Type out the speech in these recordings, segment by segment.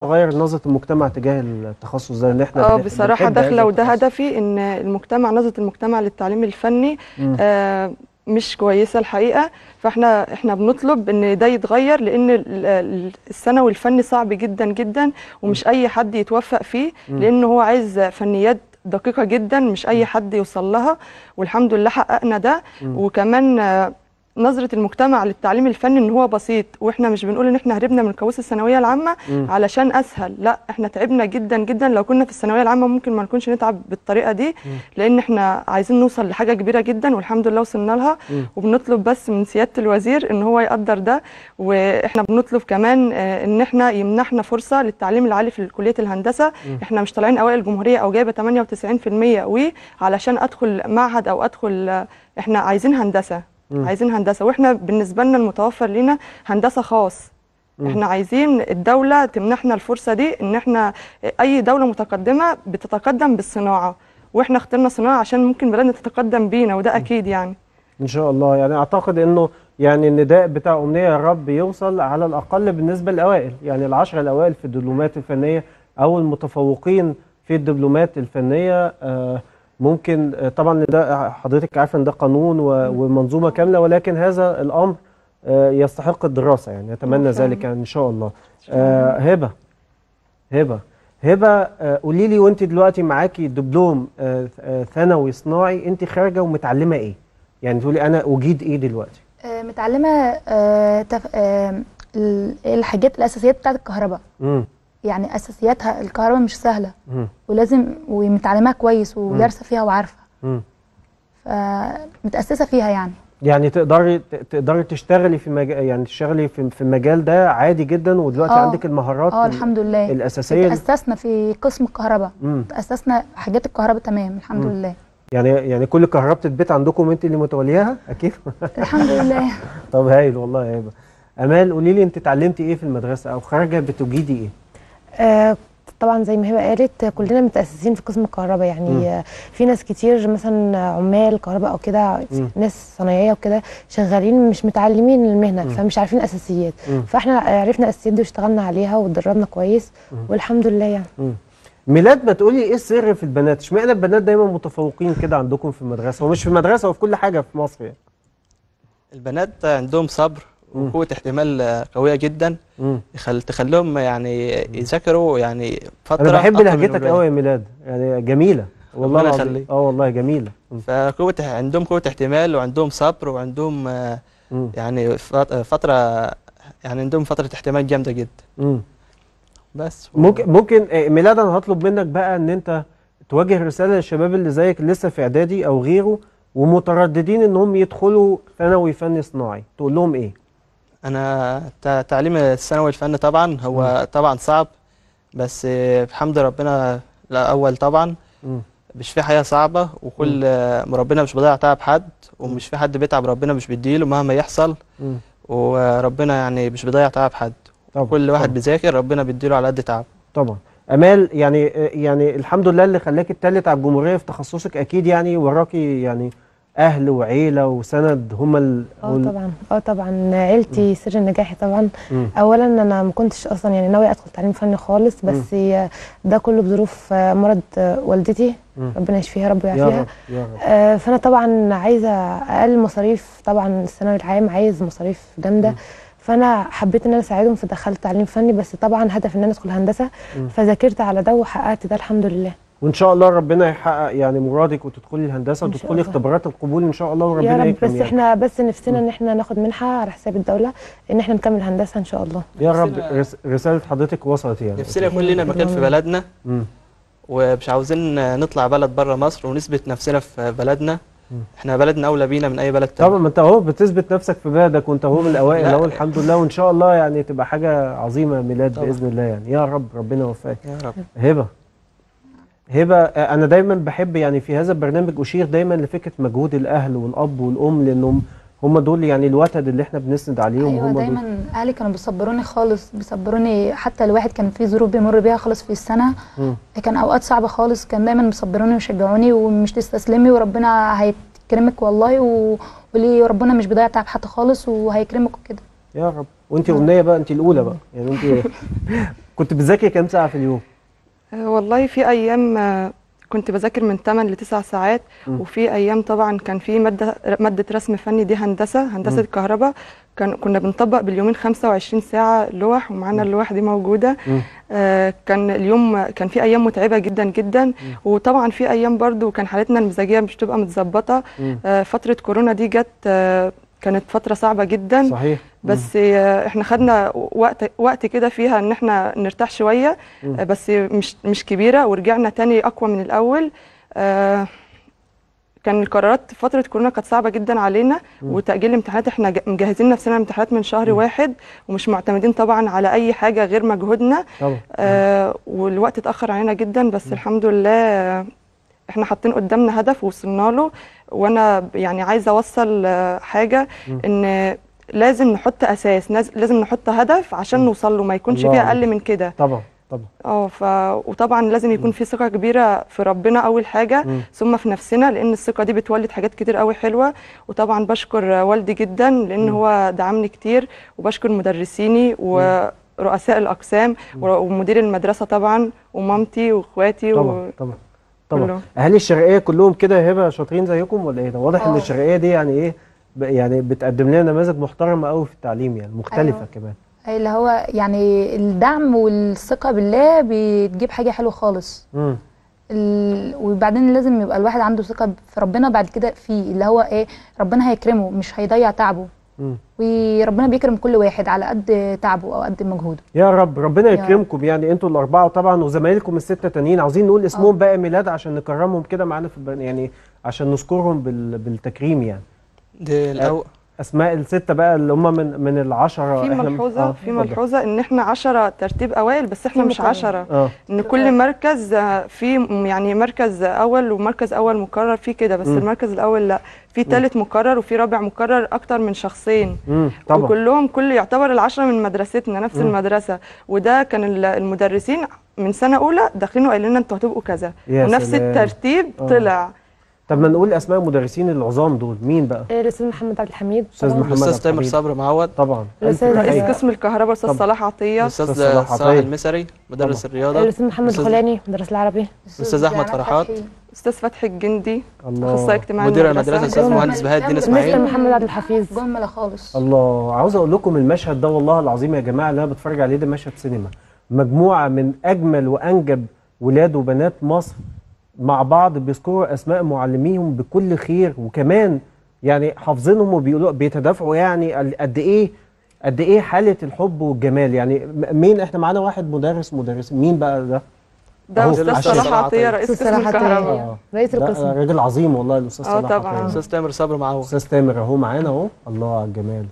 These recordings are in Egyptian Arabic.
تغير نظره المجتمع تجاه التخصص ده ان احنا اه بن- بصراحه بنحب هذا داخله وده التخصص. هدفي ان المجتمع نظره المجتمع للتعليم الفني مم. آه مش كويسه الحقيقه فاحنا احنا بنطلب ان ده يتغير لان ال- ال- الثانوي الفني صعب جدا جدا ومش اي حد يتوفق فيه مم. لان هو عايز فنيات دقيقه جدا مش اي حد يوصل لها والحمد لله حققنا ده مم. وكمان آه، نظره المجتمع للتعليم الفني ان هو بسيط واحنا مش بنقول ان احنا هربنا من كابوس الثانويه العامه مم. علشان اسهل لا احنا تعبنا جدا جدا لو كنا في الثانويه العامه ممكن ما نكونش نتعب بالطريقه دي لان احنا عايزين نوصل لحاجه كبيره جدا والحمد لله وصلنا لها مم. وبنطلب بس من سياده الوزير ان هو يقدر ده واحنا بنطلب كمان آه، ان احنا يمنحنا فرصه للتعليم العالي في كليه الهندسه مم. احنا مش طالعين اوائل الجمهوريه او جايبه 98% وعلشان ادخل معهد او ادخل آه، احنا عايزين هندسه مم. عايزين هندسه واحنا بالنسبه لنا المتوفر لينا هندسه خاص مم. احنا عايزين الدولة تمنحنا الفرصة دي ان احنا اي دولة متقدمة بتتقدم بالصناعة واحنا اخترنا صناعة عشان ممكن بلدنا تتقدم بينا وده اكيد يعني ان شاء الله يعني اعتقد انه يعني النداء بتاع امنيه يا رب يوصل على الاقل بالنسبه للاوائل يعني العشره الاوائل في الدبلومات الفنيه او المتفوقين في الدبلومات الفنيه آه، ممكن آه، طبعا ده حضرتك عارفه ان ده قانون و- ومنظومه كامله ولكن هذا الامر آه، يستحق الدراسه يعني نتمنى فعلا. ذلك يعني ان شاء الله آه، هبه هبه هبه آه، قولي لي وانت دلوقتي معاكي دبلوم آه، آه، ثانوي صناعي انت خارجه ومتعلمه ايه؟ يعني تقولي انا اجيد ايه دلوقتي؟ آه، متعلمة آه، تف... آه، ال- الحاجات الأساسيات بتاعت الكهرباء امم يعني أساسياتها الكهرباء مش سهلة امم ولازم ومتعلماها كويس ودارسة فيها وعارفة امم فمتأسسة فيها يعني يعني تقدري ت- تقدري تشتغلي في مجال يعني تشتغلي في في المجال ده عادي جدا ودلوقتي آه. عندك المهارات اه ال- الحمد لله الاساسيه تأسسنا في قسم الكهرباء امم تأسسنا حاجات الكهرباء تمام الحمد مم. لله يعني يعني كل كهربة البيت عندكم انت اللي متولياها اكيد الحمد لله طب هايل والله يا هبه امال قولي لي انت اتعلمتي ايه في المدرسه او خارجه بتجيدي ايه؟ آه، طبعا زي ما هبه قالت كلنا متاسسين في قسم الكهرباء يعني مم. آه، في ناس كتير مثلا عمال كهرباء او كده مم. ناس صنايعيه وكده شغالين مش متعلمين المهنه مم. فمش عارفين اساسيات مم. فاحنا عرفنا الاساسيات دي واشتغلنا عليها واتدربنا كويس مم. والحمد لله يعني مم. ميلاد ما تقولي ايه السر في البنات؟ اشمعنى البنات دايما متفوقين كده عندكم في المدرسه ومش في المدرسه وفي كل حاجه في مصر يعني. البنات عندهم صبر مم. وقوة احتمال قوية جدا مم. يخل تخليهم يعني يذاكروا يعني فترة انا بحب أطول من لهجتك الولاد. قوي يا ميلاد يعني جميله والله ربنا العظيم يخليك. اه والله جميله مم. فقوة عندهم قوة احتمال وعندهم صبر وعندهم آه، مم. يعني فت- فترة يعني عندهم فترة احتمال جامدة جدا مم. بس ممكن ممكن آه، ميلاد انا هطلب منك بقى ان انت توجه رساله للشباب اللي زيك لسه في اعدادي او غيره ومترددين انهم يدخلوا ثانوي فني صناعي تقول لهم ايه؟ انا تع- تعليم الثانوي الفني طبعا هو طبعا صعب بس آه، بحمد ربنا الاول طبعا مم. مش في حياة صعبة وكل آه، ربنا مش بيضيع تعب حد ومش في حد بيتعب ربنا مش بيديله مهما يحصل مم. وربنا يعني مش بيضيع تعب حد طبعا كل واحد طبعا. بيذاكر ربنا بيديله على قد تعب طبعا امال يعني يعني الحمد لله اللي خلاك التالت على الجمهوريه في تخصصك اكيد يعني وراكي يعني اهل وعيله وسند هم ال اه وال- طبعا اه طبعا عيلتي سر نجاحي طبعا مم. اولا انا ما كنتش اصلا يعني ناويه ادخل تعليم فني خالص بس آه، ده كله بظروف آه، مرض آه، والدتي مم. ربنا يشفيها يا رب يا ويعافيها رب يا رب آه، فانا طبعا عايزه اقل مصاريف طبعا الثانوي العام عايز مصاريف جامده مم. فانا حبيت ان انا اساعدهم فدخلت تعليم فني بس طبعا هدف ان انا ادخل هندسه مم. فذاكرت على ده وحققت ده الحمد لله وان شاء الله ربنا يحقق يعني مرادك وتدخلي الهندسه إن شاء وتدخلي الله. اختبارات القبول ان شاء الله يا وربنا رب يكرم بس يعني. احنا بس نفسنا ان احنا ناخد منحه على حساب الدوله ان احنا نكمل هندسه ان شاء الله يا رب نفسنا- رس رسالة رساله حضرتك وصلت يعني نفسنا يكون لنا مكان في بلدنا مم. ومش عاوزين نطلع بلد بره مصر ونثبت نفسنا في بلدنا مم. احنا بلدنا اولى بينا من اي بلد تاني طبعا ما انت اهو بتثبت نفسك في بلدك وانت اهو من الاوائل لا. اهو الحمد لله وان شاء الله يعني تبقى حاجه عظيمه يا ميلاد طبعا. باذن الله يعني يا رب ربنا يوفقك يا رب هبه هبه آه، انا دايما بحب يعني في هذا البرنامج اشير دايما لفكره مجهود الاهل والاب والام لانهم هم دول يعني الوتد اللي احنا بنسند عليهم ايوه هم دول دايما اهلي كانوا بيصبروني خالص بيصبروني حتى الواحد كان في ظروف بيمر بيها خالص في السنه مم. كان اوقات صعبه خالص كان دايما بيصبروني ويشجعوني ومش تستسلمي وربنا هيكرمك والله و... وليه ربنا مش بيضيع تعب حد خالص وهيكرمك وكده يا رب وانت امنيه بقى انت الاولى بقى يعني انت كنت بتذاكري كام ساعه في اليوم آه، والله في ايام آه، كنت بذاكر من 8 ل 9 ساعات مم. وفي ايام طبعا كان في ماده ماده رسم فني دي هندسه هندسه مم. كهرباء كان كنا بنطبق باليومين 25 ساعه لوح ومعانا اللوح دي موجوده مم. آه، كان اليوم كان في ايام متعبه جدا جدا وطبعا في ايام برضو كان حالتنا المزاجيه مش تبقى متظبطه مم. آه، فتره كورونا دي جت آه، كانت فتره صعبه جدا صحيح بس آه، احنا خدنا وقت وقت كده فيها ان احنا نرتاح شويه مم. آه، بس مش مش كبيره ورجعنا تاني اقوى من الاول آه، كان القرارات فتره كورونا كانت صعبه جدا علينا مم. وتاجيل الامتحانات احنا ج- مجهزين نفسنا الامتحانات من شهر مم. واحد ومش معتمدين طبعا على اي حاجه غير مجهودنا طبعا آه والوقت اتاخر علينا جدا بس الحمد لله آه، احنا حاطين قدامنا هدف وصلنا له وانا ب- يعني عايزه اوصل آه، حاجه مم. ان لازم نحط اساس ناز- لازم نحط هدف عشان مم. نوصل له ما يكونش الله فيه عليك. اقل من كده طبعا طبعا اه ف وطبعا لازم يكون في ثقه كبيره في ربنا اول حاجه مم. ثم في نفسنا لان الثقه دي بتولد حاجات كتير قوي حلوه وطبعا بشكر والدي جدا لان مم. هو دعمني كتير وبشكر مدرسيني ورؤساء الاقسام ور- ومدير المدرسه طبعا ومامتي واخواتي طبعا طبعا طبعا كلهم. اهالي الشرقيه كلهم كده يا هبه شاطرين زيكم ولا ايه ده واضح ان آه. الشرقيه دي يعني ايه ب- يعني بتقدم لنا نماذج محترمه قوي في التعليم يعني مختلفه أيوة. كمان اللي هو يعني الدعم والثقة بالله بتجيب حاجة حلوة خالص امم ال... وبعدين لازم يبقى الواحد عنده ثقة في ربنا بعد كده فيه اللي هو ايه ربنا هيكرمه مش هيضيع تعبه امم وربنا بيكرم كل واحد على قد تعبه او قد مجهوده يا رب ربنا يا يكرمكم يعني انتوا الاربعه طبعا وزمايلكم السته تانيين عاوزين نقول اسمهم آه. بقى ميلاد عشان نكرمهم كده معانا في البرن... يعني عشان نذكرهم بال... بالتكريم يعني دي الأول اسماء السته بقى اللي هم من من العشره في إحنا- ملحوظه آه، في اتفضل. ملحوظه ان احنا عشرة ترتيب اوائل بس احنا في مش مقرر. عشرة اه ان كل مركز آه، في م- يعني مركز اول ومركز اول مكرر فيه كده بس مم. المركز الاول لا في ثالث مكرر وفي رابع مكرر اكتر من شخصين امم طبعا وكلهم كل يعتبر العشرة من مدرستنا نفس مم. المدرسة وده كان ال- المدرسين من سنة أولى داخلين وقايلين لنا انتوا هتبقوا كذا يا ونفس سلام. الترتيب آه. طلع طب ما نقول اسماء المدرسين العظام دول مين بقى إيه، الاستاذ محمد عبد الحميد أستاذ طبعاً. محمد الأستاذ عبد تامر الحميد. صبري معوض طبعا الأستاذ ألف رئيس تحية. قسم الكهرباء أستاذ طب. صلاح عطية الأستاذ أستاذ صلاح صلاح عطية. المسري مدرس الرياضة الاستاذ محمد أستاذ- خلاني مدرس العربي أستاذ أحمد فرحات. أستاذ فتحي الجندي الله أخصائي اجتماعي مدير المدرسة. المدرسة أستاذ جمل. مهندس بهاء الدين جمل. مستر إسماعيل محمد عبد الحفيظ جملة خالص الله عاوز اقول لكم المشهد ده والله العظيم يا جماعه اللي انا بتفرج عليه ده مشهد سينما مجموعه من اجمل وانجب ولاد وبنات مصر مع بعض بيذكروا اسماء معلميهم بكل خير وكمان يعني حافظينهم وبيقولوا بيتدافعوا يعني ال- قد ايه قد ايه حاله الحب والجمال يعني م- مين احنا معانا واحد مدرس مدرس مين بقى ده ده أهو أستاذ عشان- صلاح عطية رئيس أستاذ قسم صلاح عطية. الكهرباء آه. رئيس ده القسم راجل عظيم والله الاستاذ آه صلاح طبعاً. عطية. أستاذ تامر صبري معوض استاذ تامر اهو معانا اهو الله على الجمال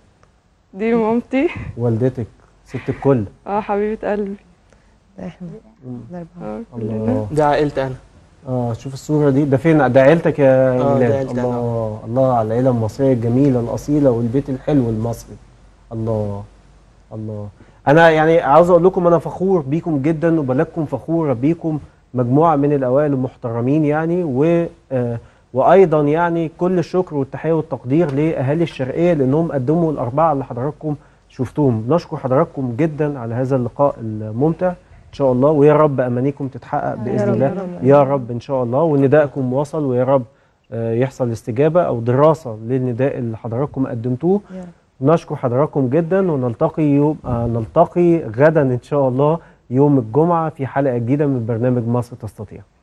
دي مامتي والدتك ست الكل اه حبيبة قلبي ده احنا ده أربعة. اه كلنا الله دي عائلتي أنا اه شوف الصورة دي ده فين ده عيلتك يا آه، ميلاد ده عيلتي أنا. الله الله على العيلة المصرية الجميلة الأصيلة والبيت الحلو المصري الله الله أنا يعني عاوز أقول لكم أنا فخور بيكم جدا وبلدكم فخورة بيكم مجموعة من الأوائل المحترمين يعني و آه وأيضا يعني كل الشكر والتحية والتقدير لأهالي الشرقية لأنهم قدموا الأربعة اللي حضراتكم شفتوهم نشكر حضراتكم جدا على هذا اللقاء الممتع إن شاء الله ويا رب أمانيكم تتحقق بإذن رب، الله يا رب. يا رب ان شاء الله وندائكم وصل ويا رب آه، يحصل استجابه او دراسه للنداء اللي حضراتكم قدمتوه يا رب. نشكر حضراتكم جدا ونلتقي يوم آه نلتقي غدا ان شاء الله يوم الجمعه في حلقه جديده من برنامج مصر تستطيع